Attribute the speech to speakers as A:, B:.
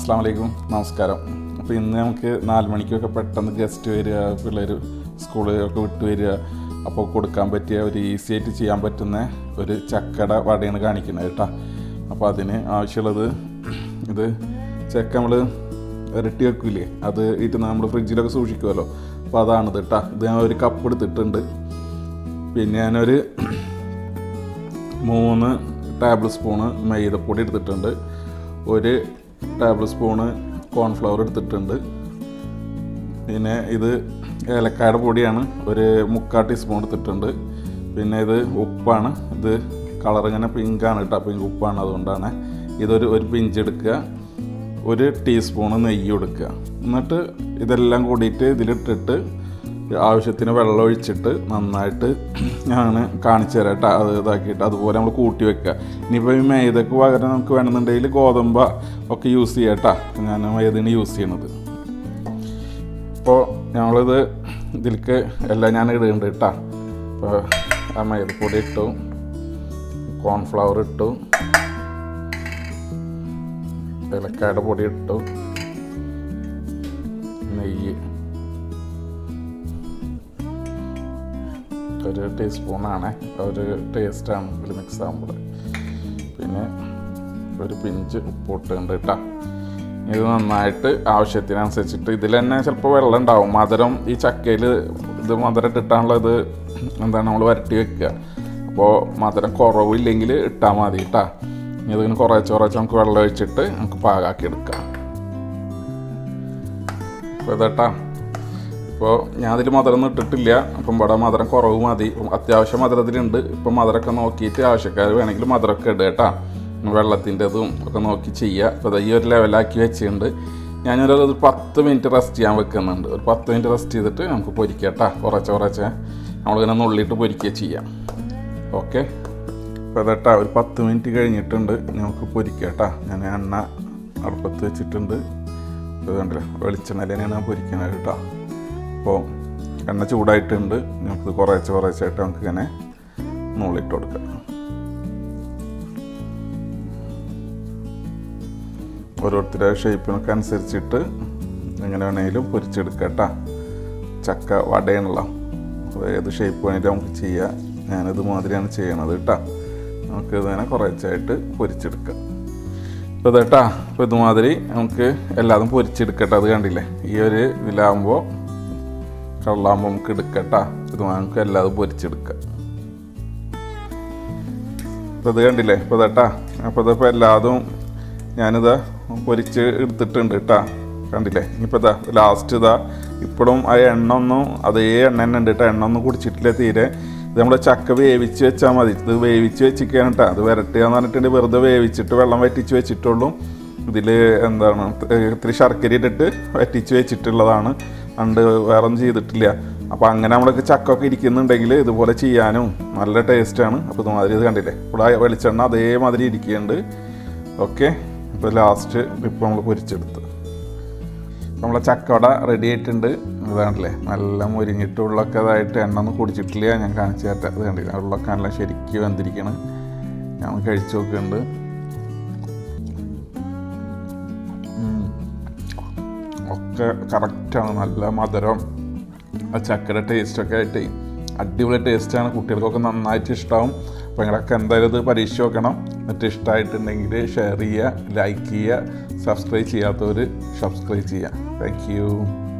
A: അസ്സാം വലൈക്കും നമസ്കാരം അപ്പോൾ ഇന്ന് നമുക്ക് നാല് മണിക്കൊക്കെ പെട്ടെന്ന് ഗസ്റ്റ് വരിക പിള്ളേർ സ്കൂളിലൊക്കെ വിട്ട് വരിക അപ്പോൾ കൊടുക്കാൻ പറ്റിയ ഒരു ഈസി ആയിട്ട് ചെയ്യാൻ പറ്റുന്ന ഒരു ചക്കട വടയാണ് കാണിക്കുന്നത് കേട്ടോ അപ്പോൾ അതിന് ആവശ്യമുള്ളത് ഇത് ചക്ക നമ്മൾ ഇരട്ടി വെക്കില്ലേ അത് ഇട്ട് നമ്മൾ ഫ്രിഡ്ജിലൊക്കെ സൂക്ഷിക്കുമല്ലോ അപ്പോൾ അതാണിത് കേട്ടോ ഇത് ഞാൻ ഒരു കപ്പ് എടുത്തിട്ടുണ്ട് പിന്നെ ഞാനൊരു മൂന്ന് ടേബിൾ സ്പൂണ് മൈദപ്പൊടി എടുത്തിട്ടുണ്ട് ഒരു ടേബിൾ സ്പൂണ് കോൺഫ്ലവർ എടുത്തിട്ടുണ്ട് പിന്നെ ഇത് ഏലക്കായുടെ പൊടിയാണ് ഒരു മുക്കാൽ ടീസ്പൂൺ എടുത്തിട്ടുണ്ട് പിന്നെ ഇത് ഉപ്പാണ് ഇത് കളർ ഇങ്ങനെ പിങ്കാണ് കേട്ടോ പിങ്ക് ഉപ്പാണ് അതുകൊണ്ടാണ് ഇതൊരു ഒരു പിഞ്ച് എടുക്കുക ഒരു ടീസ്പൂണ് നെയ്യ് എടുക്കുക എന്നിട്ട് ഇതെല്ലാം കൂടിയിട്ട് ഇതിലിട്ടിട്ട് ആവശ്യത്തിന് വെള്ളം ഒഴിച്ചിട്ട് നന്നായിട്ട് ഞാൻ കാണിച്ചു തരാം കേട്ടോ അത് ഇതാക്കിയിട്ട് അതുപോലെ നമ്മൾ കൂട്ടി വെക്കുക ഇനിയിപ്പോൾ ഈ മൈദക്ക് പകരം നമുക്ക് വേണമെന്നുണ്ടെങ്കിൽ ഗോതമ്പ ഒക്കെ യൂസ് ചെയ്യാം കേട്ടോ ഞാൻ മൈദയാണ് യൂസ് ചെയ്യണത് അപ്പോൾ ഞങ്ങളിത് ഇതിലേക്ക് എല്ലാം ഞാൻ ഇടുന്നുണ്ട് കേട്ടോ അപ്പോൾ ആ മൈദപ്പൊടി ഇട്ടു കോൺഫ്ലവർ ഇട്ടു ഏലക്കായുടെ പൊടി ഇട്ടു നെയ്യ് ഒരു ടീസ്പൂണാണ് ഒരു ടേസ്റ്റാണ് ഇതിൽ മിക്സ് ആകുമ്പോൾ പിന്നെ ഒരു പിഞ്ച് ഉപ്പ് ഇട്ടുണ്ട് കേട്ടോ ഇത് നന്നായിട്ട് ആവശ്യത്തിനനുസരിച്ചിട്ട് ഇതിൽ തന്നെ ചിലപ്പോൾ വെള്ളം ഉണ്ടാവും മധുരം ഈ ചക്കയിൽ ഇത് മധുരം ഇട്ടിട്ടാണല്ലോ ഇത് എന്താണ് നമ്മൾ വരട്ടി വെക്കുക അപ്പോൾ മധുരം കുറവില്ലെങ്കിൽ ഇട്ടാൽ മതി കേട്ടോ ഇതിന് കുറച്ച് കുറച്ച് നമുക്ക് വെള്ളം ഒഴിച്ചിട്ട് നമുക്ക് പാകാക്കി എടുക്കാം അപ്പോൾ ഇതേട്ടാ ഇപ്പോൾ ഞാൻ അതിൽ മധുരം ഇട്ടിട്ടില്ല അപ്പം ഇവിടെ മധുരം കുറവ് മതി അത്യാവശ്യം മധുരത്തിലുണ്ട് ഇപ്പം മധുരമൊക്കെ നോക്കിയിട്ട് ആവശ്യക്കാർ വേണമെങ്കിൽ മധുരമൊക്കെ ഇടുക കേട്ടോ വെള്ളത്തിൻ്റെതും ഒക്കെ നോക്കി ചെയ്യുക അപ്പോൾ ഈ ഒരു ലെവലാക്കി വെച്ചിട്ടുണ്ട് ഞാനൊരു ഒരു പത്ത് മിനിറ്റ് റെസ്റ്റ് ചെയ്യാൻ വെക്കുന്നുണ്ട് ഒരു പത്ത് മിനിറ്റ് റെസ്റ്റ് ചെയ്തിട്ട് നമുക്ക് പൊരിക്കാം കേട്ടോ കുറച്ച് കുറച്ച് നമ്മളിങ്ങനെ നുള്ളിയിട്ട് പൊരിക്കുക ചെയ്യാം ഓക്കെ അപ്പോൾ ഇതട്ടാ ഒരു പത്ത് മിനിറ്റ് കഴിഞ്ഞിട്ടുണ്ട് നമുക്ക് പൊരിക്കാം കേട്ടോ ഞാൻ എണ്ണ അടുപ്പത്ത് വെച്ചിട്ടുണ്ട് ഇത് കണ്ടില്ല വെളിച്ചെണ്ണയിൽ തന്നെയാണ് ഞാൻ പൊരിക്കുന്നത് കേട്ടോ അപ്പോൾ എണ്ണ ചൂടായിട്ടുണ്ട് നമുക്ക് കുറേശ്ശെ കുറേശ്ശായിട്ട് നമുക്ക് ഇങ്ങനെ നൂളിട്ട് കൊടുക്കാം ഓരോരുത്തരുടെ ഷേപ്പിനൊക്കെ അനുസരിച്ചിട്ട് എങ്ങനെ വേണമെങ്കിലും പൊരിച്ചെടുക്കാം കേട്ടോ ചക്ക വടയാണല്ലോ അപ്പോൾ ഏത് ഷേപ്പ് വേണമെങ്കിലും നമുക്ക് ചെയ്യാം ഞാനിത് മാതിരിയാണ് ചെയ്യണത് കേട്ടോ നമുക്ക് ഇതിനെ കുറച്ചായിട്ട് പൊരിച്ചെടുക്കാം ഇപ്പോൾ ഇതേട്ടാ ഇപ്പോൾ ഇതുമാതിരി നമുക്ക് എല്ലാതും പൊരിച്ചെടുക്കട്ടെ അത് കണ്ടില്ലേ ഈ ഒരു ഇതിലാകുമ്പോൾ കള്ളാകുമ്പോൾ നമുക്ക് എടുക്കട്ടാ ഇത് നമുക്ക് എല്ലാതും പൊരിച്ചെടുക്കാം ഇപ്പോൾ ഇത് കണ്ടില്ലേ ഇപ്പോൾ ഇതേട്ടാ അപ്പോൾ ഇതിപ്പോൾ എല്ലാതും ഞാനിതാ പൊരിച്ച് എടുത്തിട്ടുണ്ട് കേട്ടാ കണ്ടില്ലേ ഇനിയിപ്പോൾ ഇതാ ലാസ്റ്റ് ഇതാ ഇപ്പോഴും ആ എണ്ണ ഒന്നും അതേ എണ്ണ തന്നെ ഉണ്ട് കേട്ടോ എണ്ണ ഒന്നും കുടിച്ചിട്ടില്ല തീരെ ഇത് നമ്മൾ ചക്ക വേവിച്ച് വെച്ചാൽ മതി ഇത് വേവിച്ച് വെച്ചിരിക്കുകയാണ് കേട്ടോ അത് വരട്ടുക എന്ന് പറഞ്ഞിട്ടുണ്ടെങ്കിൽ വെറുതെ വേവിച്ചിട്ട് വെള്ളം വറ്റിച്ച് വെച്ചിട്ടുള്ളൂ ഇതിൽ എന്താണ് ഇത്തിരി ശർക്കര ഇട്ടിട്ട് വറ്റിച്ച് വെച്ചിട്ടുള്ളതാണ് അണ്ട് വേറെ ഒന്നും ചെയ്തിട്ടില്ല അപ്പോൾ അങ്ങനെ നമ്മൾക്ക് ചക്കൊക്കെ ഇരിക്കുന്നുണ്ടെങ്കിൽ ഇതുപോലെ ചെയ്യാനും നല്ല ടേസ്റ്റാണ് അപ്പോൾ ഇതുമാതിരി ഇത് കണ്ടില്ലേ ഇവിടെ വെളിച്ചെണ്ണ അതേമാതിരി ഇരിക്കുന്നുണ്ട് ഓക്കെ ഇപ്പോൾ ലാസ്റ്റ് ഇപ്പോൾ നമ്മൾ പൊരിച്ചെടുത്ത് നമ്മളെ ചക്കവട റെഡി ആയിട്ടുണ്ട് ഇതാണല്ലേ നല്ല മുരിഞ്ഞിട്ട് ഉള്ളൊക്കെ ഇതായിട്ട് എണ്ണ ഒന്നും കുടിച്ചിട്ടില്ല ഞാൻ കാണിച്ചു തരട്ടെ ഇത് കണ്ടില്ല ഉള്ളൊക്കെ നല്ല ശരിക്കും വന്നിരിക്കണം ഞാൻ കഴിച്ചു നോക്കുന്നുണ്ട് ഒക്കെ കറക്റ്റാണ് നല്ല മധുരം ആ ചക്കയുടെ ടേസ്റ്റൊക്കെ ആയിട്ട് അടിപൊളി ടേസ്റ്റാണ് കുട്ടികൾക്കൊക്കെ നന്നായിട്ട് ഇഷ്ടമാവും അപ്പോൾ നിങ്ങളൊക്കെ എന്തായാലും ഇത് പരീക്ഷ നോക്കണം എന്നിട്ട് ഇഷ്ടമായിട്ടുണ്ടെങ്കിൽ ഷെയർ ചെയ്യുക ലൈക്ക് ചെയ്യുക സബ്സ്ക്രൈബ് ചെയ്യാത്തവർ സബ്സ്ക്രൈബ് ചെയ്യുക താങ്ക്